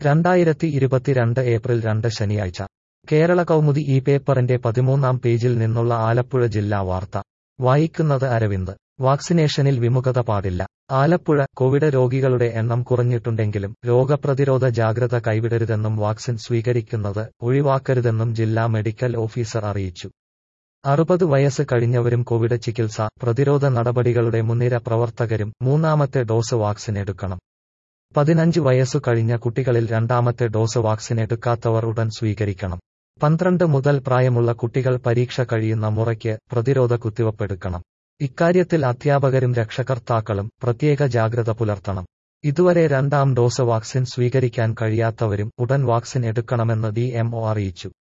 രണ്ടായിരത്തി ഇരുപത്തിരണ്ട് ഏപ്രിൽ രണ്ട് ശനിയാഴ്ച കേരള കൗമുദി ഈ പേപ്പറിന്റെ പതിമൂന്നാം പേജിൽ നിന്നുള്ള ആലപ്പുഴ ജില്ലാ വാർത്ത വായിക്കുന്നത് അരവിന്ദ് വാക്സിനേഷനിൽ വിമുഖത പാടില്ല ആലപ്പുഴ കോവിഡ് രോഗികളുടെ എണ്ണം കുറഞ്ഞിട്ടുണ്ടെങ്കിലും രോഗപ്രതിരോധ ജാഗ്രത കൈവിടരുതെന്നും വാക്സിൻ സ്വീകരിക്കുന്നത് ഒഴിവാക്കരുതെന്നും ജില്ലാ മെഡിക്കൽ ഓഫീസർ അറിയിച്ചു അറുപത് വയസ്സ് കഴിഞ്ഞവരും കോവിഡ് ചികിത്സ പ്രതിരോധ നടപടികളുടെ മുൻനിര പ്രവർത്തകരും മൂന്നാമത്തെ ഡോസ് വാക്സിൻ എടുക്കണം പതിനഞ്ച് വയസ്സു കഴിഞ്ഞ കുട്ടികളിൽ രണ്ടാമത്തെ ഡോസ് വാക്സിൻ എടുക്കാത്തവർ ഉടൻ സ്വീകരിക്കണം പന്ത്രണ്ട് മുതൽ പ്രായമുള്ള കുട്ടികൾ പരീക്ഷ കഴിയുന്ന മുറയ്ക്ക് പ്രതിരോധ കുത്തിവപ്പെടുക്കണം ഇക്കാര്യത്തിൽ അധ്യാപകരും രക്ഷകർത്താക്കളും പ്രത്യേക ജാഗ്രത പുലർത്തണം ഇതുവരെ രണ്ടാം ഡോസ് വാക്സിൻ സ്വീകരിക്കാൻ കഴിയാത്തവരും ഉടൻ വാക്സിൻ എടുക്കണമെന്ന് ഡി അറിയിച്ചു